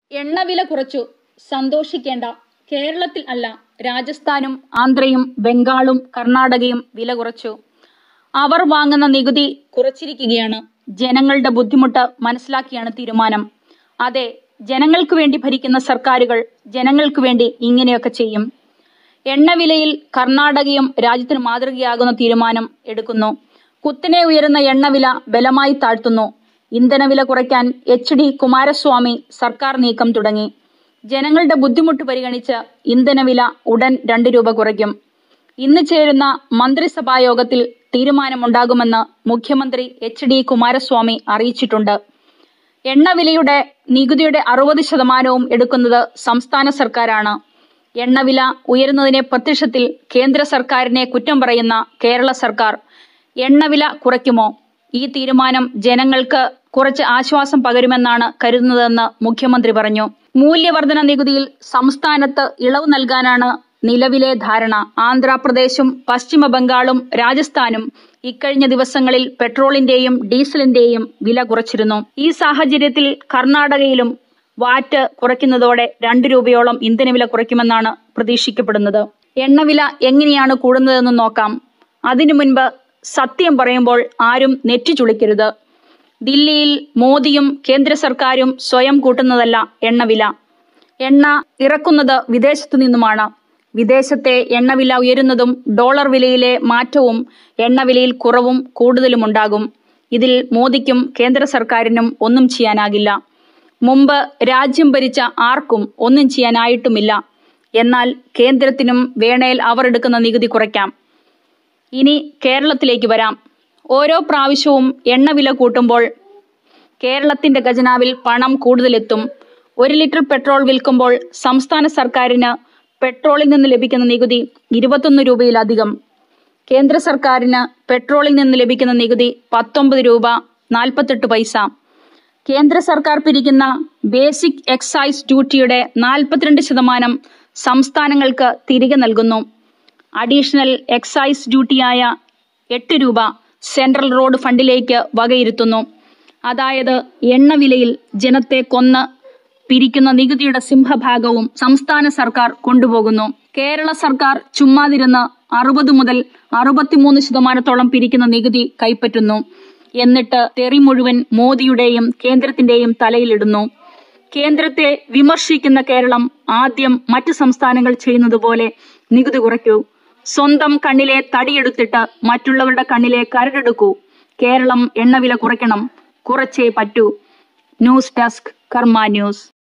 എണ്ണവില കുറച്ചു സന്തോഷിക്കേണ്ട കേരളത്തിൽ അല്ല രാജസ്ഥാനും ആന്ധ്രയും ബംഗാളും കർണാടകയും വില കുറച്ചു അവർ വാങ്ങുന്ന നികുതി കുറച്ചിരിക്കുകയാണ് ജനങ്ങളുടെ ബുദ്ധിമുട്ട് മനസ്സിലാക്കിയാണ് തീരുമാനം അതെ ജനങ്ങൾക്ക് വേണ്ടി ഭരിക്കുന്ന സർക്കാരുകൾ ജനങ്ങൾക്ക് വേണ്ടി ഇങ്ങനെയൊക്കെ ചെയ്യും എണ്ണവിലയിൽ കർണാടകയും രാജ്യത്തിന് മാതൃകയാകുന്ന തീരുമാനം എടുക്കുന്നു കുത്തനെ ഉയരുന്ന എണ്ണവില ബലമായി താഴ്ത്തുന്നു ഇന്ധനവില കുറയ്ക്കാൻ എച്ച് ഡി കുമാരസ്വാമി സർക്കാർ നീക്കം തുടങ്ങി ജനങ്ങളുടെ ബുദ്ധിമുട്ട് പരിഗണിച്ച് ഇന്ധനവില ഉടൻ രണ്ട് രൂപ കുറയ്ക്കും ഇന്ന് ചേരുന്ന മന്ത്രിസഭാ യോഗത്തിൽ തീരുമാനമുണ്ടാകുമെന്ന് മുഖ്യമന്ത്രി എച്ച് ഡി കുമാരസ്വാമി അറിയിച്ചിട്ടുണ്ട് എണ്ണവിലയുടെ നികുതിയുടെ അറുപത് ശതമാനവും എടുക്കുന്നത് സംസ്ഥാന സർക്കാരാണ് എണ്ണവില ഉയരുന്നതിനെ പ്രത്യക്ഷത്തിൽ കേന്ദ്ര സർക്കാരിനെ കുറ്റം പറയുന്ന കേരള സർക്കാർ എണ്ണവില കുറയ്ക്കുമോ ഈ തീരുമാനം ജനങ്ങൾക്ക് കുറച്ച് ആശ്വാസം പകരുമെന്നാണ് കരുതുന്നതെന്ന് മുഖ്യമന്ത്രി പറഞ്ഞു മൂല്യവർധന നികുതിയിൽ സംസ്ഥാനത്ത് ഇളവ് നൽകാനാണ് നിലവിലെ ധാരണ ആന്ധ്രാപ്രദേശും പശ്ചിമ ബംഗാളും രാജസ്ഥാനും ഇക്കഴിഞ്ഞ ദിവസങ്ങളിൽ പെട്രോളിന്റെയും ഡീസലിന്റെയും വില കുറച്ചിരുന്നു ഈ സാഹചര്യത്തിൽ കർണാടകയിലും വാറ്റ് കുറയ്ക്കുന്നതോടെ രണ്ട് രൂപയോളം ഇന്ധനവില കുറയ്ക്കുമെന്നാണ് പ്രതീക്ഷിക്കപ്പെടുന്നത് എണ്ണവില എങ്ങനെയാണ് കൂടുന്നതെന്ന് നോക്കാം അതിനു മുൻപ് സത്യം പറയുമ്പോൾ ആരും നെറ്റി ചുളിക്കരുത് ദില്ലിയിൽ മോദിയും കേന്ദ്ര സർക്കാരും സ്വയം കൂട്ടുന്നതല്ല എണ്ണവില എണ്ണ ഇറക്കുന്നത് വിദേശത്തു നിന്നുമാണ് വിദേശത്തെ എണ്ണവില ഉയരുന്നതും ഡോളർ വിലയിലെ മാറ്റവും എണ്ണവിലയിൽ കുറവും കൂടുതലും ഉണ്ടാകും ഇതിൽ മോദിക്കും കേന്ദ്ര സർക്കാരിനും ഒന്നും ചെയ്യാനാകില്ല മുമ്പ് രാജ്യം ഭരിച്ച ആർക്കും ഒന്നും ചെയ്യാനായിട്ടുമില്ല എന്നാൽ കേന്ദ്രത്തിനും വേണേൽ അവർ എടുക്കുന്ന നികുതി കുറയ്ക്കാം ഇനി കേരളത്തിലേക്ക് വരാം ഓരോ പ്രാവശ്യവും എണ്ണവില കൂട്ടുമ്പോൾ കേരളത്തിന്റെ ഖജനാവിൽ പണം കൂടുതലെത്തും ഒരു ലിറ്റർ പെട്രോൾ വിൽക്കുമ്പോൾ സംസ്ഥാന സർക്കാരിന് പെട്രോളിൽ നിന്ന് ലഭിക്കുന്ന നികുതി ഇരുപത്തൊന്ന് രൂപയിലധികം കേന്ദ്ര സർക്കാരിന് പെട്രോളിൽ നിന്ന് ലഭിക്കുന്ന നികുതി പത്തൊമ്പത് രൂപ നാൽപ്പത്തെട്ട് പൈസ കേന്ദ്ര സർക്കാർ പിരിക്കുന്ന ബേസിക് എക്സൈസ് ഡ്യൂട്ടിയുടെ നാൽപ്പത്തിരണ്ട് ശതമാനം സംസ്ഥാനങ്ങൾക്ക് തിരികെ നൽകുന്നു അഡീഷണൽ എക്സൈസ് ഡ്യൂട്ടിയായ എട്ട് രൂപ സെൻട്രൽ റോഡ് ഫണ്ടിലേക്ക് വകയിരുത്തുന്നു അതായത് എണ്ണവിലയിൽ ജനത്തെ കൊന്ന് പിരിക്കുന്ന നികുതിയുടെ സിംഹഭാഗവും സംസ്ഥാന സർക്കാർ കൊണ്ടുപോകുന്നു കേരള സർക്കാർ ചുമ്മാതിരുന്ന് അറുപത് മുതൽ അറുപത്തിമൂന്ന് ശതമാനത്തോളം പിരിക്കുന്ന നികുതി കൈപ്പറ്റുന്നു എന്നിട്ട് തെറി മുഴുവൻ മോദിയുടെയും കേന്ദ്രത്തിന്റെയും തലയിലിടുന്നു കേന്ദ്രത്തെ വിമർശിക്കുന്ന കേരളം ആദ്യം മറ്റ് സംസ്ഥാനങ്ങൾ ചെയ്യുന്നത് പോലെ നികുതി കുറയ്ക്കൂ സ്വന്തം കണ്ണിലെ തടിയെടുത്തിട്ട് മറ്റുള്ളവരുടെ കണ്ണിലെ കരടെടുക്കൂ കേരളം എണ്ണവില കുറയ്ക്കണം കുറച്ചേ പറ്റൂ ന്യൂസ് ഡെസ്ക് കർമ്മ ന്യൂസ്